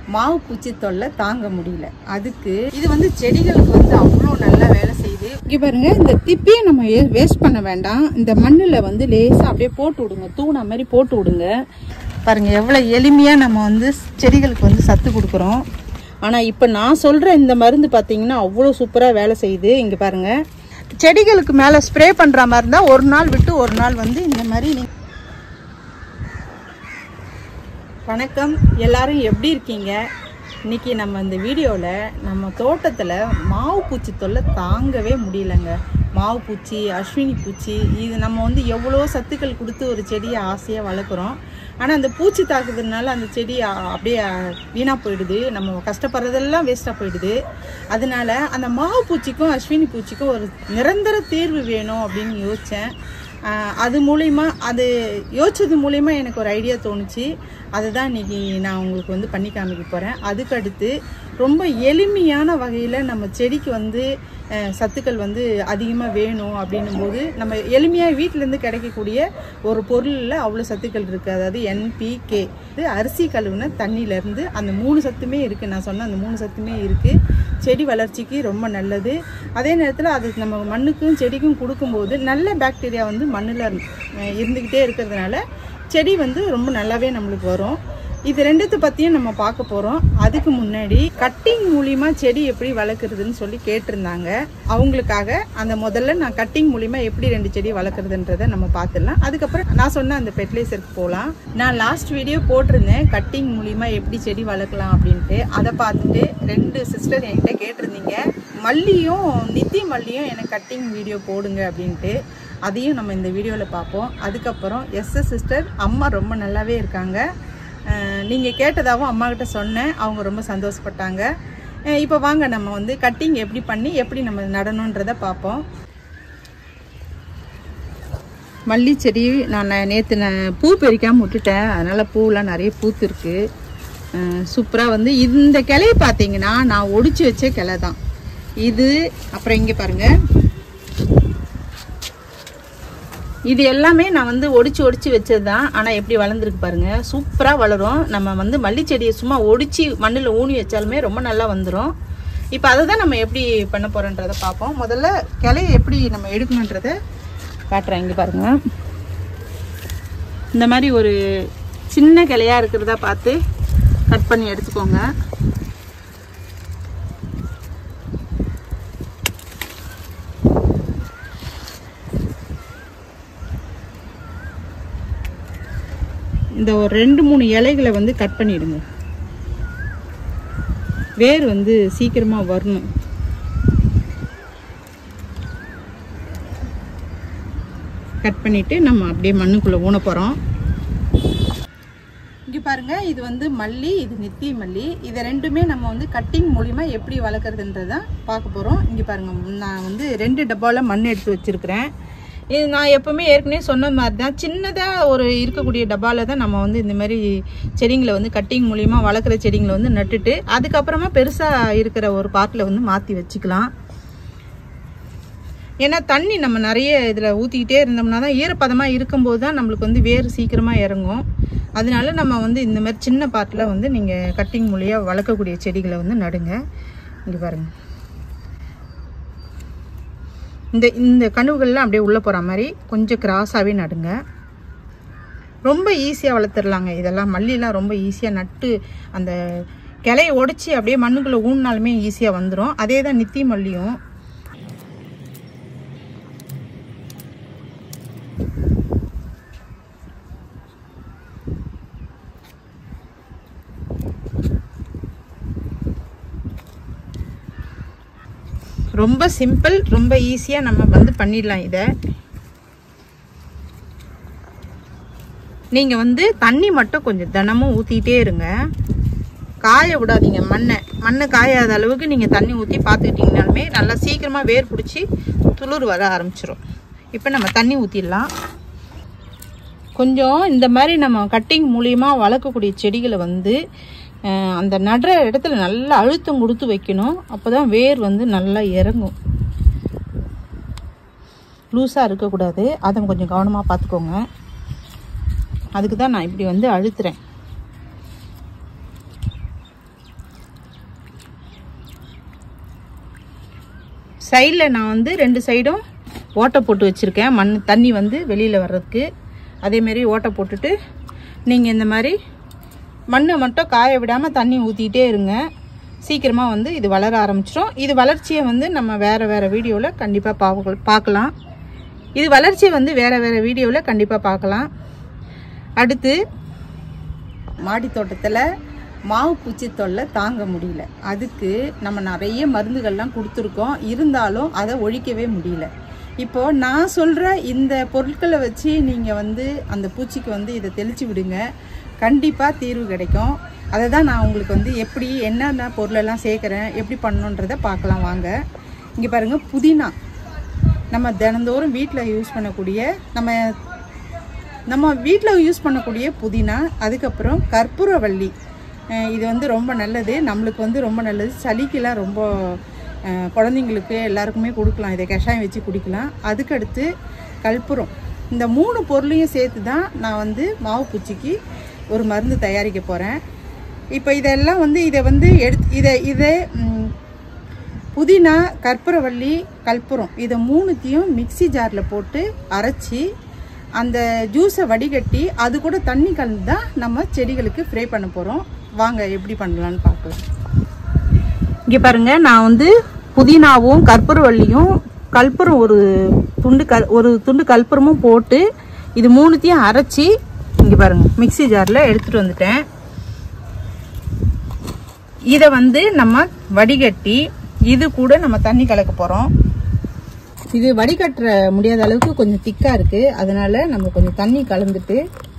மாவு பூச்சி தொல்லை தாங்க முடியல அதுக்கு இது வந்து செடிகளுக்கு வந்து அவ்வளோ நல்லா வேலை செய்யுது இங்க பாருங்க இந்த திப்பியை நம்ம வேஸ்ட் பண்ண வேண்டாம் இந்த மண்ணில் வந்து லேசாக அப்படியே போட்டு விடுங்க தூணா மாதிரி போட்டு விடுங்க பாருங்க எவ்வளோ எளிமையாக நம்ம வந்து செடிகளுக்கு வந்து சத்து கொடுக்குறோம் ஆனால் இப்போ நான் சொல்கிற இந்த மருந்து பார்த்தீங்கன்னா அவ்வளோ சூப்பராக வேலை செய்யுது இங்கே பாருங்க செடிகளுக்கு மேலே ஸ்ப்ரே பண்ணுற மாதிரி இருந்தால் ஒரு நாள் விட்டு ஒரு நாள் வந்து இந்த மாதிரி நீ வணக்கம் எல்லாரும் எப்படி இருக்கீங்க இன்னைக்கு நம்ம இந்த வீடியோவில் நம்ம தோட்டத்தில் மாவு பூச்சி தொல்லை தாங்கவே முடியலங்க மாவு பூச்சி அஸ்வினி பூச்சி இது நம்ம வந்து எவ்வளோ சத்துக்கள் கொடுத்து ஒரு செடியை ஆசையாக வளர்க்குறோம் ஆனால் அந்த பூச்சி தாக்குறதுனால அந்த செடி அ- அப்படியே வீணாக போயிடுது நம்ம கஷ்டப்படுறதெல்லாம் வேஸ்ட்டாக போயிடுது அதனால அந்த மாவு பூச்சிக்கும் அஸ்வினி பூச்சிக்கும் ஒரு நிரந்தர தீர்வு வேணும் அப்படின்னு யோசித்தேன் ஆஹ் அது மூலிமா அது யோசிச்சது மூலிமா எனக்கு ஒரு ஐடியா தோணுச்சு அதுதான் இன்னைக்கு நான் உங்களுக்கு வந்து பண்ணி காமிக்க போகிறேன் அதுக்கு அடுத்து ரொம்ப எளிமையான வகையில் நம்ம செடிக்கு வந்து அஹ், சத்துக்கள் வந்து அதிகமாக வேணும் அப்படின்னும் போது நம்ம எளிமையாக வீட்டிலேருந்து கிடைக்கக்கூடிய ஒரு பொருளில் அவ்வளோ சத்துக்கள் இருக்குது அதாவது என்பிகே இது அரிசி கழுவுன தண்ணியிலேருந்து அந்த மூணு சத்துமே இருக்குது நான் சொன்ன அந்த மூணு சத்துமே இருக்குது செடி வளர்ச்சிக்கு ரொம்ப நல்லது அதே நேரத்தில் அது நம்ம மண்ணுக்கும் செடிக்கும் கொடுக்கும்போது நல்ல பாக்டீரியா வந்து மண்ணில் இருந்துக்கிட்டே இருக்கிறதுனால செடி வந்து ரொம்ப நல்லாவே நம்மளுக்கு வரும் இது ரெண்டுத்தை பற்றியும் நம்ம பார்க்க போகிறோம் அதுக்கு முன்னாடி கட்டிங் மூலிமா செடி எப்படி வளர்க்குறதுன்னு சொல்லி கேட்டிருந்தாங்க அவங்களுக்காக அந்த முதல்ல நான் கட்டிங் மூலிமா எப்படி ரெண்டு செடி வளர்க்குறதுன்றதை நம்ம பார்த்துடலாம் அதுக்கப்புறம் நான் சொன்ன அந்த ஃபெர்டிலைசருக்கு போகலாம் நான் லாஸ்ட் வீடியோ போட்டிருந்தேன் கட்டிங் மூலிமா எப்படி செடி வளர்க்கலாம் அப்படின்ட்டு அதை பார்த்துட்டு ரெண்டு சிஸ்டர் என்கிட்ட கேட்டிருந்தீங்க மல்லியும் நித்தி மல்லியும் எனக்கு கட்டிங் வீடியோ போடுங்க அப்படின்ட்டு அதையும் நம்ம இந்த வீடியோவில் பார்ப்போம் அதுக்கப்புறம் எஸ்எஸ் சிஸ்டர் அம்மா ரொம்ப நல்லாவே இருக்காங்க நீங்கள் கேட்டதாகவும் அம்மா கிட்ட சொன்னேன் அவங்க ரொம்ப சந்தோஷப்பட்டாங்க இப்போ வாங்க நம்ம வந்து கட்டிங் எப்படி பண்ணி எப்படி நம்ம நடணுன்றதை பார்ப்போம் மல்லி செடி நான் நேற்று நான் பூ பறிக்காமல் விட்டுட்டேன் அதனால் பூவெலாம் நிறைய பூத்துருக்கு சூப்பராக வந்து இந்த கிளைய பார்த்தீங்கன்னா நான் ஒடிச்சு வச்ச கிளை தான் இது அப்புறம் இங்கே பாருங்கள் இது எல்லாமே நான் வந்து ஒடிச்சு ஒடிச்சு வச்சது தான் ஆனால் எப்படி வளர்ந்துருக்கு பாருங்க சூப்பராக வளரும் நம்ம வந்து மல்லி செடியை சும்மா ஒடிச்சு மண்ணில் ஊனி வச்சாலுமே ரொம்ப நல்லா வந்துடும் இப்போ அதை தான் நம்ம எப்படி பண்ண போகிறோன்றதை பார்ப்போம் முதல்ல கிளையை எப்படி நம்ம எடுக்கணுன்றதை காட்டுறேன் இங்கே பாருங்க இந்த மாதிரி ஒரு சின்ன கிளையா இருக்கிறதா பார்த்து கட் பண்ணி எடுத்துக்கோங்க இந்த ஒரு ரெண்டு மூணு இலைகளை வந்து கட் பண்ணிடுங்க வேர் வந்து சீக்கிரமாக வரணும் கட் பண்ணிட்டு நம்ம அப்படியே மண்ணுக்குள்ளே ஊன போகிறோம் இங்கே பாருங்க இது வந்து மல்லி இது நித்திய மல்லி இதை ரெண்டுமே நம்ம வந்து கட்டிங் மூலிமா எப்படி வளர்க்குறதுன்றதை பார்க்க போகிறோம் இங்கே பாருங்க நான் வந்து ரெண்டு டப்பாவில் மண் எடுத்து வச்சுருக்கிறேன் இது நான் எப்போவுமே ஏற்கனவே சொன்ன மாதிரி தான் சின்னதாக ஒரு இருக்கக்கூடிய டப்பாவில் தான் நம்ம வந்து இந்த மாதிரி செடிங்களை வந்து கட்டிங் மூலிமா வளர்க்குற செடிங்களை வந்து நட்டுட்டு அதுக்கப்புறமா பெருசாக இருக்கிற ஒரு பாட்டில் வந்து மாற்றி வச்சுக்கலாம் ஏன்னா தண்ணி நம்ம நிறைய இதில் ஊற்றிக்கிட்டே இருந்தோம்னா தான் ஈரப்பதமாக இருக்கும்போது தான் நம்மளுக்கு வந்து வேர் சீக்கிரமாக இறங்கும் அதனால நம்ம வந்து இந்த மாதிரி சின்ன பாட்டில் வந்து நீங்கள் கட்டிங் மூலியாக வளர்க்கக்கூடிய செடிகளை வந்து நடுங்க இங்கே பாருங்கள் இந்த இந்த கனவுகள்லாம் அப்படியே உள்ளே போகிற மாதிரி கொஞ்சம் கிராஸாகவே நடுங்க ரொம்ப ஈஸியாக வளர்த்துடலாங்க இதெல்லாம் மல்லிலாம் ரொம்ப ஈஸியாக நட்டு அந்த கிளையை உடச்சி அப்படியே மண்ணுக்குள்ளே ஊனினாலுமே ஈஸியாக வந்துடும் அதே தான் நித்தி மல்லியும் ரொம்ப சிம்பிள் ரொம்ப ஈஸியாக நம்ம வந்து பண்ணிடலாம் இதை நீங்கள் வந்து தண்ணி மட்டும் கொஞ்சம் தினமும் ஊற்றிக்கிட்டே இருங்க காய விடாதீங்க மண்ணை மண்ணை காயாத அளவுக்கு நீங்கள் தண்ணி ஊற்றி பார்த்துக்கிட்டிங்கனாலுமே நல்லா சீக்கிரமாக வேர் பிடிச்சி துளிர் வர ஆரம்பிச்சிரும் இப்போ நம்ம தண்ணி ஊற்றிடலாம் கொஞ்சம் இந்த மாதிரி நம்ம கட்டிங் மூலியமாக வளர்க்கக்கூடிய செடிகளை வந்து அஹ், அந்த நடுற இடத்துல நல்லா அழுத்தம் கொடுத்து வைக்கணும் அப்போ தான் வேர் வந்து நல்லா இறங்கும் லூஸாக இருக்கக்கூடாது அதை கொஞ்சம் கவனமாக பார்த்துக்கோங்க அதுக்கு தான் நான் இப்படி வந்து அழுத்துறேன் சைடில் நான் வந்து ரெண்டு சைடும் ஓட்டை போட்டு வச்சுருக்கேன் மண் தண்ணி வந்து வெளியில் வர்றதுக்கு அதேமாரி ஓட்டை போட்டுட்டு நீங்கள் இந்த மாதிரி மண்ணை மட்டும் காய விடாமல் தண்ணி ஊற்றிக்கிட்டே இருங்க சீக்கிரமாக வந்து இது வளர ஆரம்பிச்சிடும் இது வளர்ச்சியை வந்து நம்ம வேறு வேறு வீடியோவில் கண்டிப்பாக பார்க்க பார்க்கலாம் இது வளர்ச்சியை வந்து வேறு வேறு வீடியோவில் கண்டிப்பாக பார்க்கலாம் அடுத்து மாடி தோட்டத்தில் மாவு பூச்சி தொல்லை தாங்க முடியல அதுக்கு நம்ம நிறைய மருந்துகள்லாம் கொடுத்துருக்கோம் இருந்தாலும் அதை ஒழிக்கவே முடியல இப்போ நான் சொல்கிற இந்த பொருட்களை வச்சு நீங்கள் வந்து அந்த பூச்சிக்கு வந்து இதை தெளித்து விடுங்க கண்டிப்பாக தீர்வு கிடைக்கும் அதை தான் நான் உங்களுக்கு வந்து எப்படி என்னென்ன பொருளெல்லாம் சேர்க்குறேன் எப்படி பண்ணணுன்றதை பார்க்கலாம் வாங்க இங்கே பாருங்கள் புதினா நம்ம தினந்தோறும் வீட்டில் யூஸ் பண்ணக்கூடிய நம்ம நம்ம வீட்டில் யூஸ் பண்ணக்கூடிய புதினா அதுக்கப்புறம் கற்பூரவள்ளி அஹ் இது வந்து ரொம்ப நல்லது நம்மளுக்கு வந்து ரொம்ப நல்லது சளிக்கெல்லாம் ரொம்ப அஹ், குழந்தைங்களுக்கு எல்லாருக்குமே கொடுக்கலாம் இதை கஷாயம் வச்சு குடிக்கலாம் அதுக்கடுத்து கற்பூரம் இந்த மூணு பொருளையும் சேர்த்து தான் நான் வந்து மாவு பூச்சிக்கு ஒரு மருந்து தயாரிக்க போகிறேன் இப்போ இதெல்லாம் வந்து இதை வந்து எடுத்து இதை இதை ம், புதினா கற்பூரவள்ளி கற்பூரம் இதை மூணுத்தையும் மிக்ஸி ஜாரில் போட்டு அரைச்சி அந்த ஜூஸை வடிகட்டி அது கூட தண்ணி கலந்து தான் நம்ம செடிகளுக்கு ஸ்ப்ரே பண்ண போகிறோம் வாங்க எப்படி பண்ணலான்னு பார்க்கலாம் இங்கே பாருங்க நான் வந்து புதினாவும் கற்பூரவள்ளியும் கற்பூரம் ஒரு துண்டு கல் ஒரு துண்டு கற்பூரமும் போட்டு இது மூணுத்தையும் அரைச்சி இங்கே பாருங்க மிக்ஸி ஜாரில் எடுத்துகிட்டு வந்துட்டேன் இதை வந்து நம்ம வடிகட்டி இது கூட நம்ம தண்ணி கலக்க போகிறோம் இது வடிகட்டுற முடியாத அளவுக்கு கொஞ்சம் திக்காக இருக்குது அதனால நம்ம கொஞ்சம் தண்ணி கலந்துட்டு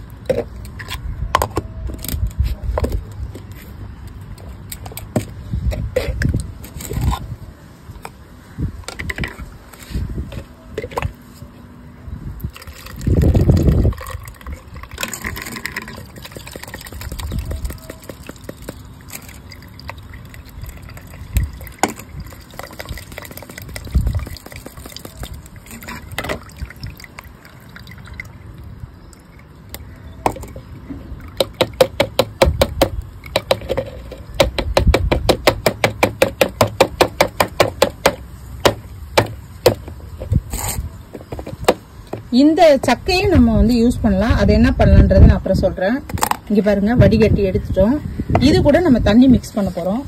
இந்த சக்கையும் நம்ம வந்து யூஸ் பண்ணலாம் அது என்ன பண்ணலான்றதை நான் அப்புறம் சொல்றேன் இங்க பாருங்க வடிகட்டி எடுத்துட்டோம் இது கூட நம்ம தண்ணி மிக்ஸ் பண்ண போறோம்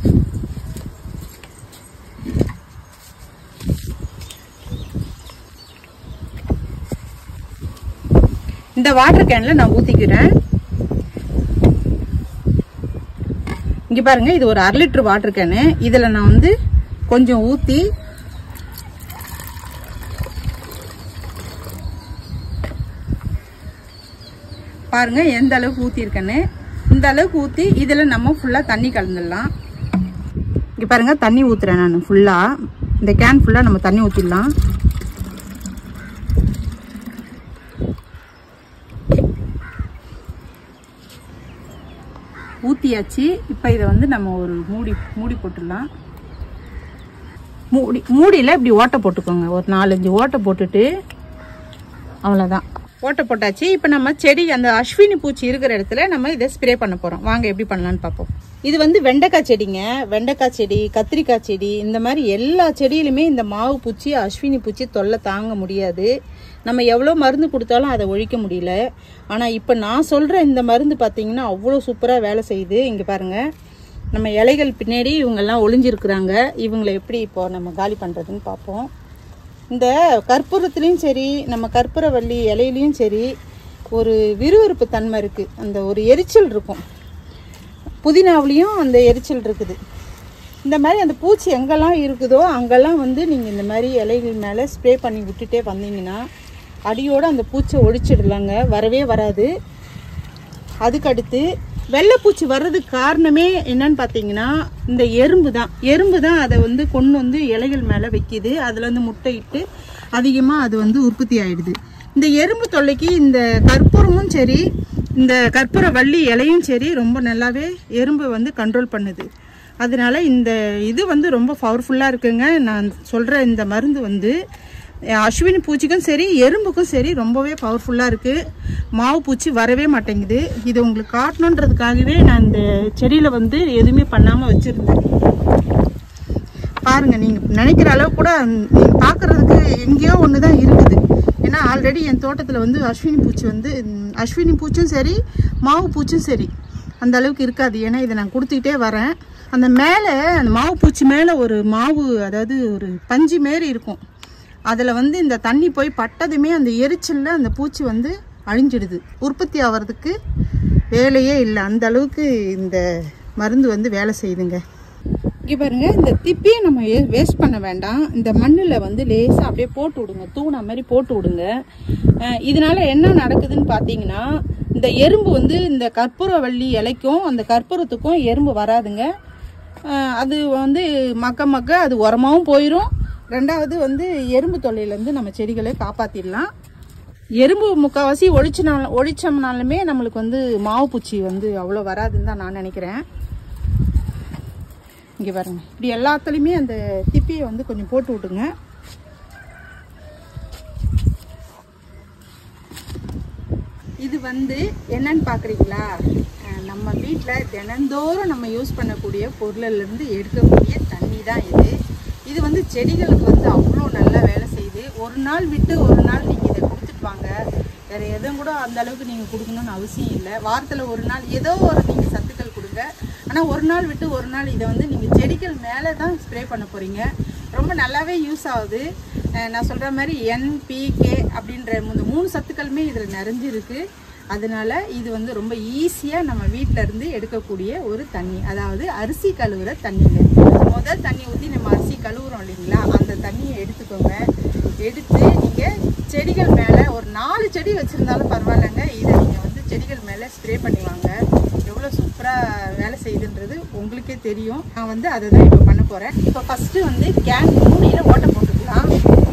இந்த வாட்டர் கேன்ல நான் ஊத்திக்கிறேன் இங்க பாருங்க இது ஒரு அரை லிட்டர் வாட்டர் கேனு இதுல நான் வந்து கொஞ்சம் ஊத்தி பாருங்க எந்த அளவுக்கு ஊற்றிருக்கேன்னு இந்த அளவுக்கு ஊற்றி இதில் நம்ம ஃபுல்லாக தண்ணி கலந்துடலாம் இங்கே பாருங்க தண்ணி ஊற்றுறேன் நான் ஃபுல்லாக இந்த கேன் ஃபுல்லாக நம்ம தண்ணி ஊற்றிடலாம் ஊற்றியாச்சு இப்போ இதை வந்து நம்ம ஒரு மூடி மூடி போட்டுடலாம் மூடி மூடியில் இப்படி ஓட்டை போட்டுக்கோங்க ஒரு நாலஞ்சு ஓட்டை போட்டுட்டு அவ்வளோதான் ஓட்டை போட்டாச்சு இப்போ நம்ம செடி அந்த அஸ்வினி பூச்சி இருக்கிற இடத்துல நம்ம இதை ஸ்ப்ரே பண்ண போகிறோம் வாங்க எப்படி பண்ணலான்னு பார்ப்போம் இது வந்து வெண்டைக்காய் செடிங்க வெண்டைக்காய் செடி கத்திரிக்காய் செடி இந்த மாதிரி எல்லா செடியிலுமே இந்த மாவு பூச்சி அஸ்வினி பூச்சி தொல்லை தாங்க முடியாது நம்ம எவ்வளோ மருந்து கொடுத்தாலும் அதை ஒழிக்க முடியல ஆனால் இப்போ நான் சொல்கிற இந்த மருந்து பார்த்தீங்கன்னா அவ்வளோ சூப்பராக வேலை செய்யுது இங்கே பாருங்கள் நம்ம இலைகள் பின்னாடி இவங்கெல்லாம் ஒளிஞ்சிருக்கிறாங்க இவங்களை எப்படி இப்போ நம்ம காலி பண்ணுறதுன்னு பார்ப்போம் இந்த கற்பூரத்துலேயும் சரி நம்ம கற்பூரவள்ளி இலையிலையும் சரி ஒரு விறுவிறுப்பு தன்மை இருக்குது அந்த ஒரு எரிச்சல் இருக்கும் புதினாவுலேயும் அந்த எரிச்சல் இருக்குது இந்த மாதிரி அந்த பூச்சி எங்கெல்லாம் இருக்குதோ அங்கெல்லாம் வந்து நீங்கள் இந்த மாதிரி இலைகள் மேலே ஸ்ப்ரே பண்ணி விட்டுட்டே வந்தீங்கன்னா அடியோடு அந்த பூச்சை ஒழிச்சிடலாங்க வரவே வராது அதுக்கடுத்து வெள்ளைப்பூச்சி வர்றதுக்கு காரணமே என்னன்னு பார்த்தீங்கன்னா இந்த எறும்பு தான் எறும்பு தான் அதை வந்து கொண்டு வந்து இலைகள் மேலே வைக்கிது அதில் வந்து முட்டையிட்டு அதிகமாக அது வந்து உற்பத்தி ஆயிடுது இந்த எறும்பு தொல்லைக்கு இந்த கற்பூரமும் சரி இந்த கற்பூர வள்ளி இலையும் சரி ரொம்ப நல்லாவே எறும்பை வந்து கண்ட்ரோல் பண்ணுது அதனால இந்த இது வந்து ரொம்ப பவர்ஃபுல்லாக இருக்குங்க நான் சொல்கிற இந்த மருந்து வந்து அஹ், அஸ்வினி பூச்சிக்கும் சரி எறும்புக்கும் சரி ரொம்பவே பவர்ஃபுல்லாக இருக்குது மாவு பூச்சி வரவே மாட்டேங்குது இது உங்களுக்கு காட்டணுன்றதுக்காகவே நான் இந்த செடியில் வந்து எதுவுமே பண்ணாமல் வச்சுருந்தேன் பாருங்க நீங்கள் நினைக்கிற அளவு கூட நீங்கள் பார்க்குறதுக்கு எங்கேயோ ஒன்று தான் இருக்குது ஏன்னா ஆல்ரெடி என் தோட்டத்தில் வந்து அஸ்வினி பூச்சி வந்து ம், அஸ்வினி பூச்சும் சரி மாவு பூச்சும் சரி அந்த அளவுக்கு இருக்காது ஏன்னா இதை நான் கொடுத்துக்கிட்டே வரேன் அந்த மேலே அந்த மாவு பூச்சி மேலே ஒரு மாவு அதாவது ஒரு பஞ்சு மாரி இருக்கும் அதில் வந்து இந்த தண்ணி போய் பட்டதுமே அந்த எரிச்சலில் அந்த பூச்சி வந்து அழிஞ்சிடுது உற்பத்தி ஆகிறதுக்கு வேலையே இல்லை அந்த அளவுக்கு இந்த மருந்து வந்து வேலை செய்யுதுங்க இங்கே பாருங்க இந்த திப்பியை நம்ம வேஸ்ட் பண்ண வேண்டாம் இந்த மண்ணில் வந்து லேசாக அப்படியே போட்டு விடுங்க தூணா மாதிரி போட்டு விடுங்க அஹ் இதனால என்ன நடக்குதுன்னு பார்த்தீங்கன்னா இந்த எறும்பு வந்து இந்த கற்பூரவள்ளி இலைக்கும் அந்த கற்பூரத்துக்கும் எறும்பு வராதுங்க அஹ் அது வந்து மக்க மக்க அது உரமாவும் போயிடும் ரெண்டாவது வந்து எறும்பு தொல்லையிலேருந்து நம்ம செடிகளை காப்பாற்றிடலாம் எறும்பு முக்கால்வாசி ஒழிச்சினால ஒழிச்சோம்னாலுமே நம்மளுக்கு வந்து மாவு பூச்சி வந்து அவ்வளோ வராதுன்னு தான் நான் நினைக்கிறேன் இங்கே பாருங்க இப்படி எல்லாத்துலேயுமே அந்த திப்பியை வந்து கொஞ்சம் போட்டு விட்டுங்க இது வந்து என்னன்னு பார்க்குறீங்களா அஹ் நம்ம வீட்டில் தினந்தோறும் நம்ம யூஸ் பண்ணக்கூடிய பொருளிலிருந்து எடுக்கக்கூடிய தண்ணி தான் இது இது வந்து செடிகளுக்கு வந்து அவ்வளோ நல்லா வேலை செய்யுது ஒரு நாள் விட்டு ஒரு நாள் நீங்கள் இதை கொடுத்துட்டு வாங்க வேறு எதுவும் கூட அந்த அளவுக்கு நீங்கள் கொடுக்கணும்னு அவசியம் இல்லை வாரத்தில் ஒரு நாள் ஏதோ ஒரு நீங்கள் சத்துக்கள் கொடுங்க ஆனால் ஒரு நாள் விட்டு ஒரு நாள் இதை வந்து நீங்கள் செடிகள் மேலே தான் ஸ்ப்ரே பண்ண போகிறீங்க ரொம்ப நல்லாவே யூஸ் ஆகுது அஹ் நான் சொல்கிற மாதிரி என்பிகே அப்படின்ற இந்த மூணு சத்துக்களுமே இதில் நிறைஞ்சிருக்கு அதனால இது வந்து ரொம்ப ஈஸியாக நம்ம வீட்டில இருந்து எடுக்கக்கூடிய ஒரு தண்ணி அதாவது அரிசி கழுவுற தண்ணிங்க முதல் தண்ணி ஊற்றி நம்ம அரிசி கழுவுறோம் இல்லைங்களா அந்த தண்ணியை எடுத்துக்கோங்க எடுத்து நீங்கள் செடிகள் மேலே ஒரு நாலு செடி வச்சுருந்தாலும் பரவாயில்லைங்க இதை நீங்கள் வந்து செடிகள் மேலே ஸ்ப்ரே பண்ணிவாங்க எவ்வளோ சூப்பராக வேலை செய்யுதுன்றது உங்களுக்கே தெரியும் நான் வந்து அதை தான் இப்போ பண்ண போகிறேன் இப்போ ஃபஸ்ட்டு வந்து கேன் மூடியில் ஓட்டை போட்டுக்கலாம்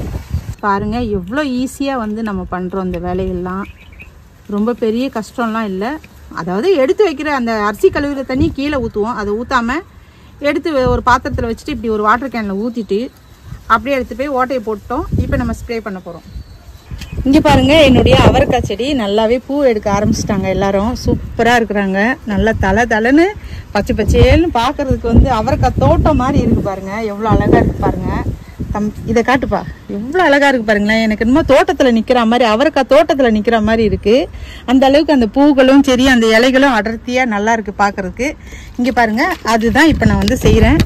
பாருங்க எவ்வளோ ஈஸியாக வந்து நம்ம பண்ணுறோம் இந்த வேலையெல்லாம் ரொம்ப பெரிய கஷ்டம்லாம் இல்லை அதாவது எடுத்து வைக்கிற அந்த அரிசி கழுவுற தண்ணி கீழே ஊற்றுவோம் அதை ஊற்றாம எடுத்து ஒரு பாத்திரத்தில் வச்சுட்டு இப்படி ஒரு வாட்டர் கேனில் ஊற்றிட்டு அப்படியே எடுத்து போய் ஓட்டையை போட்டோம் இப்போ நம்ம ஸ்ப்ரே பண்ண போகிறோம் இங்கே பாருங்க என்னுடைய அவரைக்காய் செடி நல்லாவே பூ எடுக்க ஆரம்பிச்சிட்டாங்க எல்லாரும் சூப்பராக இருக்கிறாங்க நல்லா தலை தலைன்னு பச்சை பச்சேல்னு பார்க்கறதுக்கு வந்து அவரைக்காய் தோட்டம் மாதிரி இருக்கு பாருங்க எவ்வளோ அழகாக இருக்கு பாருங்க தம் இதை காட்டுப்பா எவ்வளோ அழகாக இருக்கு பாருங்களேன் எனக்கு என்னமோ தோட்டத்தில் நிற்கிற மாதிரி அவரைக்காய் தோட்டத்தில் நிற்கிற மாதிரி இருக்கு அந்த அளவுக்கு அந்த பூக்களும் சரி அந்த இலைகளும் அடர்த்தியாக நல்லா இருக்கு பார்க்கறதுக்கு இங்கே பாருங்க அதுதான் இப்போ நான் வந்து செய்கிறேன்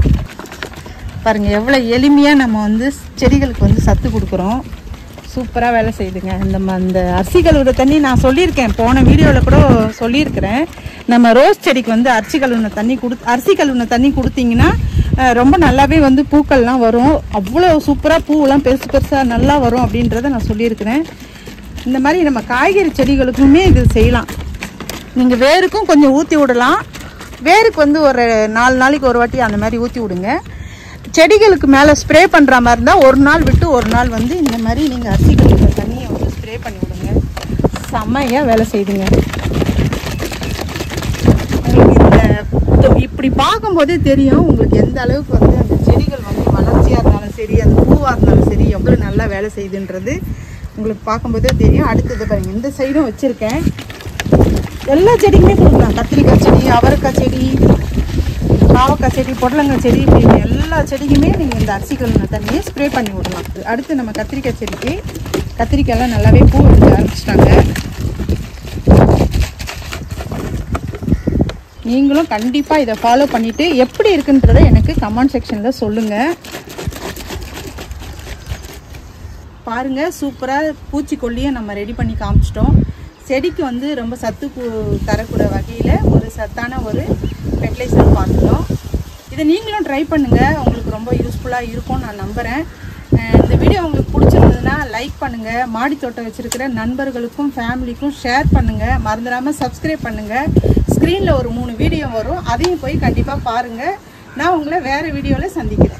பாருங்க எவ்வளோ எளிமையாக நம்ம வந்து செடிகளுக்கு வந்து சத்து கொடுக்குறோம் சூப்பராக வேலை செய்யுதுங்க இந்த ம- இந்த அரிசி கழுவுற தண்ணி நான் சொல்லியிருக்கேன் போன வீடியோவில் கூட சொல்லியிருக்கிறேன் நம்ம ரோஸ் செடிக்கு வந்து அரிசி கழுவுன தண்ணி கொடு அரிசி கழுவுன தண்ணி கொடுத்தீங்கன்னா அஹ், ரொம்ப நல்லாவே வந்து பூக்கள்லாம் வரும் அவ்வளோ சூப்பராக பூவெல்லாம் பெருசு பெருசாக நல்லா வரும் அப்படின்றத நான் சொல்லியிருக்கிறேன் இந்த மாதிரி நம்ம காய்கறி செடிகளுக்குமே இது செய்யலாம் நீங்கள் வேருக்கும் கொஞ்சம் ஊற்றி விடலாம் வேருக்கு வந்து ஒரு நாலு நாளைக்கு ஒரு வாட்டி அந்த மாதிரி ஊற்றி விடுங்க செடிகளுக்கு மேலே ஸ்ப்ரே பண்ணுற மாதிரி இருந்தால் ஒரு நாள் விட்டு ஒரு நாள் வந்து இந்த மாதிரி நீங்கள் அரிசி கழுவுற தண்ணியை வந்து ஸ்ப்ரே பண்ணி விடுங்க செம்மையாக வேலை செய்துங்க உங்களுக்கு இந்த இந்த- இப்படி பார்க்கும்போதே தெரியும் உங்களுக்கு எந்த அளவுக்கு வந்து அந்த செடிகள் வந்து வளர்ச்சியாக இருந்தாலும் சரி அந்த பூவாக இருந்தாலும் சரி எவ்வளோ நல்லா வேலை செய்யுதுன்றது உங்களுக்கு பார்க்கும்போதே தெரியும் அடுத்தது பாருங்க இந்த சைடும் வச்சுருக்கேன் எல்லா செடிக்குமே கொடுக்கலாம் கத்திரிக்காய் செடி அவரைக்காய் செடி பாவக்காய் செடி புடலங்காய் செடி இப்படி எல்லா செடிக்குமே நீங்கள் இந்த அரிசி கழுவின தண்ணியை ஸ்ப்ரே பண்ணி விடலாம் அடுத்து நம்ம கத்திரிக்காய் செடிக்கு கத்திரிக்காயெல்லாம் நல்லாவே பூ எடுக்க ஆரம்பிச்சிட்டாங்க நீங்களும் கண்டிப்பாக இதை ஃபாலோ பண்ணிவிட்டு எப்படி இருக்குன்றதை எனக்கு கமெண்ட் செக்ஷனில் சொல்லுங்கள் பாருங்க சூப்பராக பூச்சிக்கொல்லியை நம்ம ரெடி பண்ணி காமிச்சிட்டோம் செடிக்கு வந்து ரொம்ப சத்து கு- தரக்கூடிய வகையில் ஒரு சத்தான ஒரு ஃபெர்டிலைசர் பார்த்துட்டோம் இதை நீங்களும் ட்ரை பண்ணுங்கள் உங்களுக்கு ரொம்ப யூஸ்ஃபுல்லாக இருக்கும்னு நான் நம்புகிறேன் அஹ் இந்த வீடியோ உங்களுக்கு பிடிச்சிருந்ததுன்னா லைக் பண்ணுங்கள் மாடி தோட்டம் வச்சுருக்கிற நண்பர்களுக்கும் ஃபேமிலிக்கும் ஷேர் பண்ணுங்கள் மறந்துடாமல் சப்ஸ்கிரைப் பண்ணுங்கள் ஸ்க்ரீனில் ஒரு மூணு வீடியோ வரும் அதையும் போய் கண்டிப்பாக பாருங்கள் நான் உங்களை வேறு வீடியோவில் சந்திக்கிறேன்